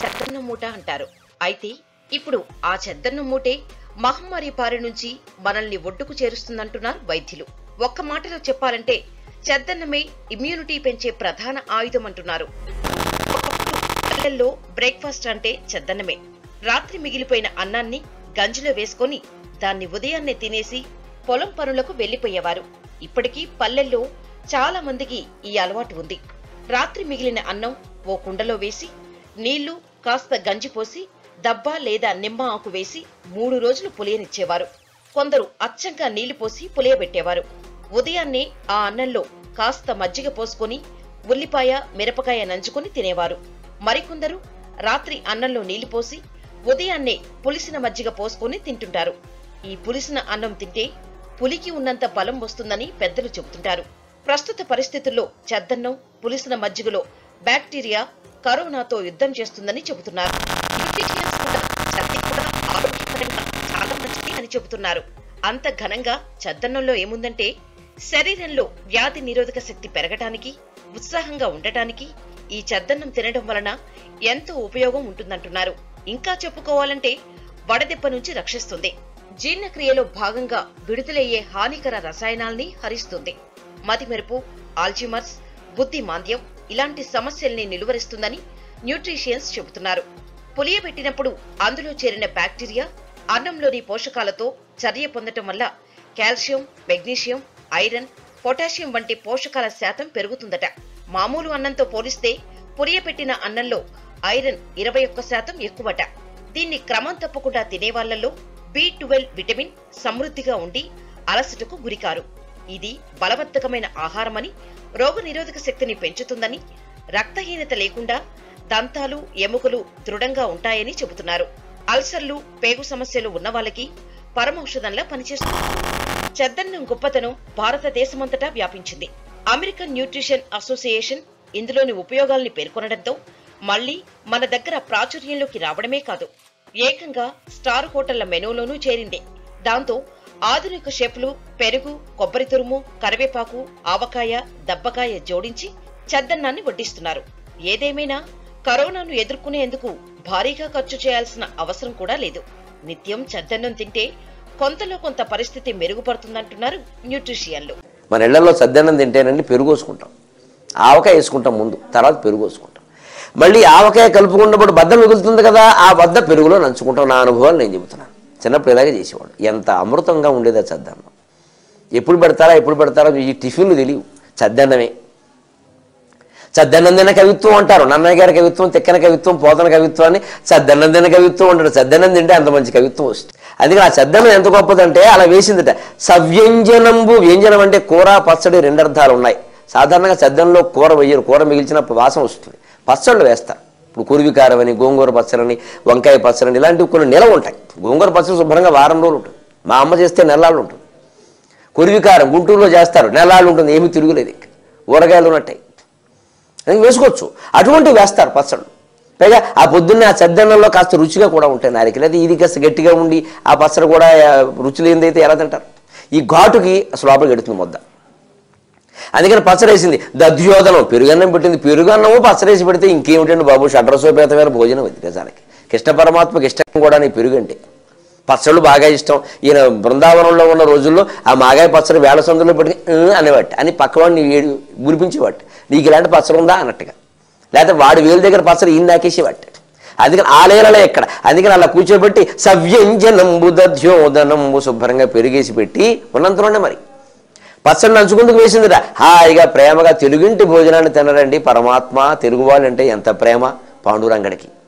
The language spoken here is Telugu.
చెద్దన్న మూట అంటారు అయితే ఇప్పుడు ఆ చెద్దన్న మూటే మహమ్మారి బారి నుంచి మనల్ని ఒడ్డుకు చేరుస్తుందంటున్నారు వైద్యులు ఒక్క మాటలో చెప్పాలంటే చెద్దన్నమే ఇమ్యూనిటీ పెంచే ప్రధాన ఆయుధం అంటున్నారు ఒకప్పుడు పల్లెల్లో బ్రేక్ఫాస్ట్ అంటే చెద్దన్నమే రాత్రి మిగిలిపోయిన అన్నాన్ని గంజిలో వేసుకొని దాన్ని ఉదయాన్నే తినేసి పొలం పనులకు వెళ్లిపోయేవారు ఇప్పటికీ పల్లెల్లో చాలా మందికి ఈ అలవాటు ఉంది రాత్రి మిగిలిన అన్నం ఓ కుండలో వేసి నీళ్లు కాస్త గంజి పోసి దబ్బ లేదా నిమ్మ ఆకు వేసి మూడు రోజులు పులియనిచ్చేవారు కొందరు అచ్చంగా నీళ్లు పోసి పులియబెట్టేవారు ఉదయాన్నే ఆ అన్నంలో కాస్త మజ్జిగ పోసుకొని ఉల్లిపాయ మిరపకాయ నంచుకొని తినేవారు మరికొందరు రాత్రి అన్నంలో నీళ్లు పోసి ఉదయాన్నే పులిసిన మజ్జిగ పోసుకొని తింటుంటారు ఈ పులిసిన అన్నం తింటే పులికి ఉన్నంత బలం వస్తుందని పెద్దలు చెబుతుంటారు ప్రస్తుత పరిస్థితుల్లో చెద్దన్నం పులిసిన మజ్జిగలో బ్యాక్టీరియా కరోనాతో యుద్ధం చేస్తుందని చెబుతున్నారు న్యూట్రిషియన్స్ కూడా చద్ది కూడా ఆరోగ్యపరంగా చాలా మంచిది అని చెబుతున్నారు అంత ఘనంగా చద్దన్నంలో ఏముందంటే శరీరంలో వ్యాధి నిరోధక శక్తి పెరగటానికి ఉత్సాహంగా ఉండటానికి ఈ చద్దన్నం తినడం వలన ఎంతో ఉపయోగం ఉంటుందంటున్నారు ఇంకా చెప్పుకోవాలంటే వడదెబ్బ నుంచి రక్షిస్తుంది జీర్ణక్రియలో భాగంగా విడుదలయ్యే హానికర రసాయనాల్ని హరిస్తుంది మతిమెరుపు ఆల్జిమర్స్ బుద్ధి మాంద్యం ఇలాంటి సమస్యల్ని నిలువరిస్తుందని న్యూట్రిషియన్స్ చెబుతున్నారు పులియబెట్టినప్పుడు అందులో చేరిన బ్యాక్టీరియా అన్నంలోని పోషకాలతో చర్య పొందటం వల్ల కాల్షియం మెగ్నీషియం ఐరన్ పొటాషియం వంటి పోషకాల శాతం పెరుగుతుందట మామూలు అన్నంతో పోలిస్తే పులియబెట్టిన అన్నంలో ఐరన్ ఇరవై ఒక్క శాతం ఎక్కువట దీన్ని క్రమం తప్పకుండా తినేవాళ్లలో బి ట్వెల్వ్ విటమిన్ సమృద్ధిగా ఉండి అలసటకు గురికారు ఇది బలవర్ధకమైన ఆహారమని రోగ నిరోధక శక్తిని పెంచుతుందని రక్తహీనత లేకుండా దంతాలు ఎముకలు దృఢంగా ఉంటాయని చెబుతున్నారు అల్సర్లు పేగు సమస్యలు ఉన్న వాళ్ళకి పరమౌషధంలా పనిచేస్తుంది చెద్దన్నం గొప్పతనం భారతదేశమంతటా వ్యాపించింది అమెరికన్ న్యూట్రిషన్ అసోసియేషన్ ఇందులోని ఉపయోగాల్ని పేర్కొనడంతో మళ్లీ మన దగ్గర ప్రాచుర్యంలోకి రావడమే కాదు ఏకంగా స్టార్ హోటళ్ల మెనూలోనూ చేరింది దాంతో ఆధునిక షెఫ్లు పెరుగు కొబ్బరి తురుము కరివేపాకు ఆవకాయ దబ్బకాయ జోడించి చద్దన్నాన్ని వడ్డిస్తున్నారు ఏదేమైనా కరోనాను ఎదుర్కొనేందుకు భారీగా ఖర్చు చేయాల్సిన అవసరం కూడా లేదు నిత్యం చద్దన్నం తింటే కొంతలో కొంత పరిస్థితి మెరుగుపడుతుందంటున్నారు న్యూట్రిషియన్లు మన ఇళ్లలో సద్దన్నం తింటేనండి పెరుగు వేసుకుంటాం ఆవకాయ వేసుకుంటాం ముందు తర్వాత పెరుగు వేసుకుంటాం మళ్ళీ ఆవకాయ కలుపుకున్నప్పుడు బద్ద మిగులుతుంది కదా ఆ బద్ద పెరుగులో నంచుకుంటాం నా అనుభవాలు నేను చెబుతున్నాను చిన్నప్పుడు ఇలాగే చేసేవాడు ఎంత అమృతంగా ఉండేది ఆ చద్దన్నం ఎప్పుడు పెడతారా ఎప్పుడు పెడతారా ఈ టిఫిన్లు తెలియవు చద్దన్నమే చద్దన్నం తిన కవిత్వం అంటారు నన్నయ్య గారి కవిత్వం తిక్కన కవిత్వం పోతన కవిత్వం అని చద్దన్నం తిన కవిత్వం అంటారు చద్దన్నం తింటే అంత మంచి కవిత్వం వస్తుంది అందుకని ఆ చద్దన్నం ఎంత గొప్పదంటే అలా వేసిందట సవ్యంజనంబు వ్యంజనం అంటే కూర పచ్చడి రెండు అర్థాలు ఉన్నాయి సాధారణంగా చద్దనంలో కూర వేయరు కూర మిగిల్చిన వాసన వస్తుంది పచ్చళ్ళు వేస్తారు ఇప్పుడు కురివికారం అని గోంగూర పచ్చడని వంకాయ పచ్చడని ఇలాంటివి కొన్ని నిలవ ఉంటాయి గోంగూర పచ్చడి శుభ్రంగా వారం రోజులు ఉంటుంది మా అమ్మ చేస్తే నెలలు ఉంటుంది కురివికారం గుంటూరులో చేస్తారు నెలలు ఉంటుంది ఏమీ తిరుగులేదు ఇక ఊరగాయలు ఉన్నట్టే అది వేసుకోవచ్చు అటువంటివి వేస్తారు పచ్చళ్ళు పైగా ఆ పొద్దున్నే ఆ చద్దన్నంలో కాస్త రుచిగా కూడా ఉంటాయి నారికి లేదా ఇది కాస్త గట్టిగా ఉండి ఆ పచ్చడి కూడా ఆ, రుచి లేనిదైతే ఎలా తింటారు ఈ ఘాటుకి అసలు లోపలికి ఎడుతుంది ముద్ద అందుకని పచ్చడేసింది దధ్యోదనం పెరుగన్నం పెట్టింది పెరుగన్నము పచ్చడేసి పెడితే ఇంకేమిటండి బాబు షడ్రసోపేతమైన భోజనం అది నిజానికి కృష్ణ పరమాత్మకి ఇష్టం కూడా నీ పెరుగంటే పచ్చళ్ళు బాగా ఇష్టం ఈయన బృందావనంలో ఉన్న రోజుల్లో ఆ మాగాయ పచ్చడి వేళ సందులో పెట్టి "ఉమ్" అనేవాటి అని పక్కవాడిని ఏడు గురిపించేవాటి నీకు ఇలాంటి పచ్చడి ఉందా అన్నట్టుగా లేకపోతే వాడి వేలు దగ్గర పచ్చడి ఈయన నాకేసేవాటి అందుకని ఆ లేలలో ఎక్కడ అందుకని అలా కూర్చోబెట్టి సవ్యంజనంబు దధ్యోదనంబు శుభ్రంగా పెరిగేసి పెట్టి ఉన్నంతలోనే మరి పచ్చడి నంచుకుందుకు వేసిందిరా హాయిగా ప్రేమగా తెలుగింటి భోజనాన్ని తినరండి పరమాత్మ తెలుగు వాళ్ళంటే ఎంత ప్రేమ పాండురంగడికి